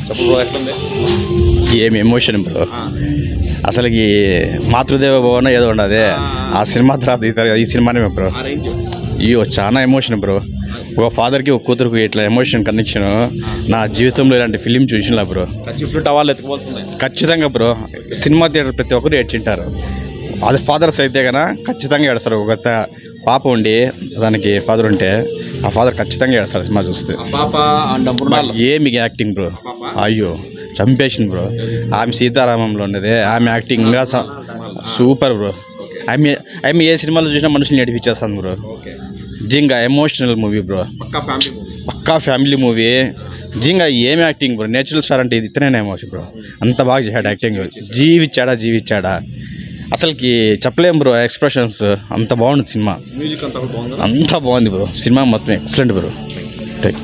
చెప్పు బ్రో ఎట్లుంది ఏం ఎమోషన్ బ్రో అసలుకి మాతృదేవ భవన ఏదో ఉండదు ఆ సినిమా తర్వాత ఈ తర- ఈ సినిమానే బ్రో ఆ రేంజ్ అయ్యో చాలా ఎమోషన్ బ్రో ఒక ఫాదర్కి ఒక కూతురుకి ఇట్లా ఎమోషన్ కనెక్షన్ నా జీవితంలో ఇలాంటి ఫిలిం చూసినా బ్రో కచ్చిఫ్లు టవాల్ ఎత్తుకోవాల్సిందే ఖచ్చితంగా బ్రో సినిమా థియేటర్ ప్రతి ఒక్కరు ఏడ్చింటారు అది ఫాదర్స్ అయితే కనుక ఖచ్చితంగా ఏడుస్తారు ఒక త- పాప ఉండి దానికి ఫాదర్ ఉంటే ఆ ఫాదర్ ఖచ్చితంగా ఏడుస్తారు సినిమా చూస్తే ఆ పాప అండ్ మృణాల్ ఏమి యాక్టింగ్ బ్రో పాప? అయ్యో చంపేసింది బ్రో ఆమె సీతారామంలో ఉండేది ఆమె యాక్టింగ్ ఇంకా స- సూపర్ బ్రో ఆమె ఆమె ఏ సినిమాలో చూసినా మనుషులు నడిపించేస్తాను bro okay Jinga emotional movie bro పక్కా ఫ్యామిలీ మూవీ పక్కా ఫ్యామిలీ మూవీ జింగా ఏం యాక్టింగ్ బ్రో నేచురల్ స్టార్ అంటే ఇది ఇతనే ఎమోషన్ బ్రో అంత బాగా చేశాడు యాక్టింగ్ జీవిచ్చాడా జీవిచ్చాడా అసలుకి చెప్పలేం బ్రో ఎక్స్ప్రెషన్స్ అంత బాగుంది సినిమా మ్యూజిక్ అంతా కూడా బాగుందా అంతా బాగుంది బ్రో సినిమా మొత్తం ఎక్సలెంట్ బ్రో థ్యాంక్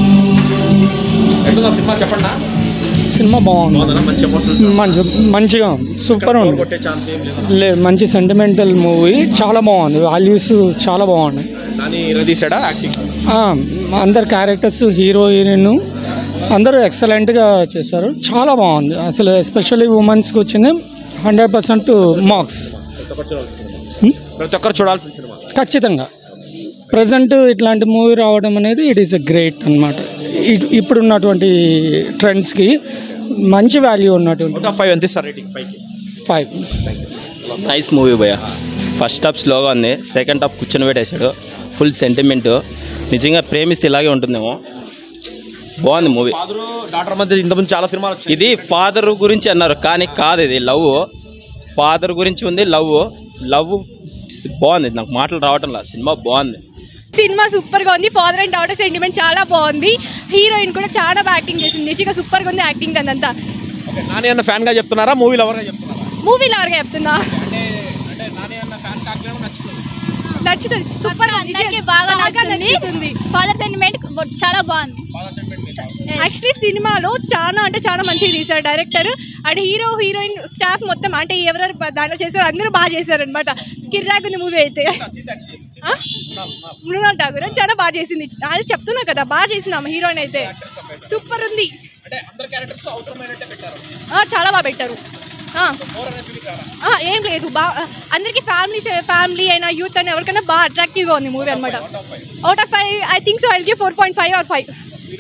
ఎట్లుందా సినిమా చెప్పండి సినిమా బాగుంది బాగుందా మంచి ఎమోషనల్ మంచి మంచిగా సూపర్ ఉంది కొట్టే ఛాన్స్ ఏం లేదా లేదు మంచి సెంటిమెంటల్ మూవీ చాలా బాగుంది వాల్యూస్ చాలా బాగున్నాయి నాని రదీశాడా యాక్టింగ్ ఆ, అందరు క్యారెక్టర్స్ హీరో హీరోయిన్ అందరూ ఎక్సలెంట్గా చేశారు చాలా బాగుంది అసలు ఎస్పెషల్లీ ఉమెన్స్కి వచ్చింది హండ్రెడ్ పర్సెంట్ మార్క్స్ ప్రతి ఒక్కరు చూడాల్సిన సినిమా ప్రతి ఒక్కరు చూడాల్సిన సినిమా ఖచ్చితంగా ప్రజెంట్ ఇట్లాంటి మూవీ రావడం అనేది ఇట్ ఈస్ ఎ గ్రేట్ అనమాట ఇప్పుడున్నటువంటి ట్రెండ్స్కి మంచి వాల్యూ ఉన్నటువంటి అవుట్ ఆఫ్ ఫైవ్ ఎంత ఇస్తారు రేటింగ్ ఫైవ్కి ఫైవ్ నైస్ మూవీ భయ ఫస్ట్ హాఫ్ స్లోగా ఉంది సెకండ్ హాఫ్ కూర్చొని పెట్టేశాడు ఫుల్ సెంటిమెంట్ నిజంగా ప్రేమిస్తే ఇలాగే ఉంటుందేమో బాగుంది మూవీ ఫాదరు డాక్టర్ మధ్య ఇంతకుముందు చాలా సినిమాలు వచ్చాయి ఇది ఫాదర్ గురించి అన్నారు కానీ కాదు ఇది లవ్ ఫాదర్ గురించి ఉంది లవ్ లవ్ బాగుంది నాకు మాటలు రావటం లేదు సినిమా బాగుంది సినిమా సూపర్ గా ఉంది ఫాదర్ అండ్ డాటర్ సెంటిమెంట్ చాలా బాగుంది హీరోయిన్ కూడా చాలా బాగా యాక్టింగ్ చేసింది నిజంగా సూపర్ గా ఉంది యాక్టింగ్ అదంతా ఓకే నాని అన్న ఫ్యాన్ గా చెప్తున్నారా మూవీ లవర్ గా చెప్తున్నారా మూవీలో ఎవరిగా చెప్తుందా అంటే అంటే నాని అన్న ఫ్యాన్స్ కాకపోయినా నచ్చుతుంది నచ్చుతుంది సూపర్ అందరికీ బాగా నచ్చుతుంది ఫాదర్ సెంటిమెంట్ చాలా బాగుంది బాగా సెంటిమెంట్ యాక్చువల్లీ సినిమాలో చాలా అంటే చాలా మంచిగా తీశారు director and hero heroine staff మొత్తం అంటే ఎవరెవరు బ- దాంట్లో చేశారు అందరూ బాగా చేశారు అనమాట కిర్రాక్ ఉంది మూవీ అయితే ఆ? మృణాల్ ఠాగూర్ చాలా బాగా చేసింది అది చెప్తున్నా కదా బాగా చేసింది ఆమె హీరోయిన్ అయితే సూపర్ ఉంది అంటే అందరు క్యారెక్టర్స్ అవసరమైనట్టే పెట్టారు ఆ, చాలా బాగా పెట్టారు ఆ. మోర్ అనే ఫీలింగ్ రారా ఆ, ఏం లేదు బాగా అందరికి ఫ్యామిలీ ఫ్యామిలీ అయినా యూత్ అయినా ఎవరికైనా బాగా అట్రాక్టివ్గా ఉంది మూవీ అనమాట out of five I think so ఎల్జీ four point five or five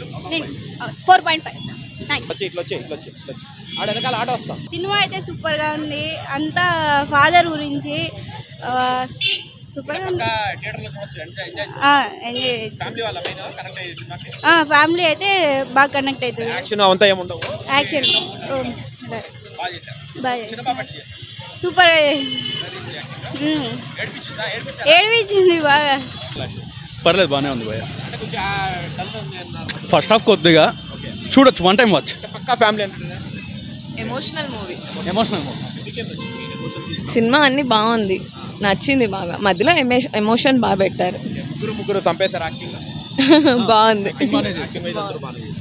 four point five వచ్చి ఇట్లా వచ్చి ఇట్లా వచ్చి ఇట్లా వచ్చి. ఆడ వెనకాల ఆట వస్తాం సినిమా అయితే సూపర్గా ఉంది అంతా ఫాదర్ గురించి సూపర్గా ఉంది థియేటర్లో చూడొచ్చు ఎంజాయ్ ఎంజాయ్ ఎంజాయ్ ఫ్యామిలీ వాళ్ళ పైన కనెక్ట్ అయ్యే సినిమాకి ఫ్యామిలీ అయితే బాగా కనెక్ట్ అవుతుంది యాక్షన్ అవంతా ఏముండవు యాక్షన్ బాగా చేశారు బాగా చిన్న బాగా చేశారు సూపర్ ఏడిపించిందా ఏడిపించారు ఏడిపించింది బాగా పర్లేదు బాగానే ఉంది భయ అంటే కొంచెం డల్ ఉంది అన్నారు ఫస్ట్ హాఫ్ కొద్దిగా చూడొచ్చు వన్ టైం వాచ్ అంటే పక్కా ఫ్యామిలీ అంటే ఎమోషనల్ మూవీ ఎమోషనల్ సినిమా అన్ని బాగుంది నచ్చింది బాగా మధ్యలో ఎమోషన్ ఎమోషన్ బాగా పెట్టారు ముగ్గురు ముగ్గురు చంపేశారు యాక్టింగ్ బాగుంది యాక్టింగ్ అయితే అందరూ బాగా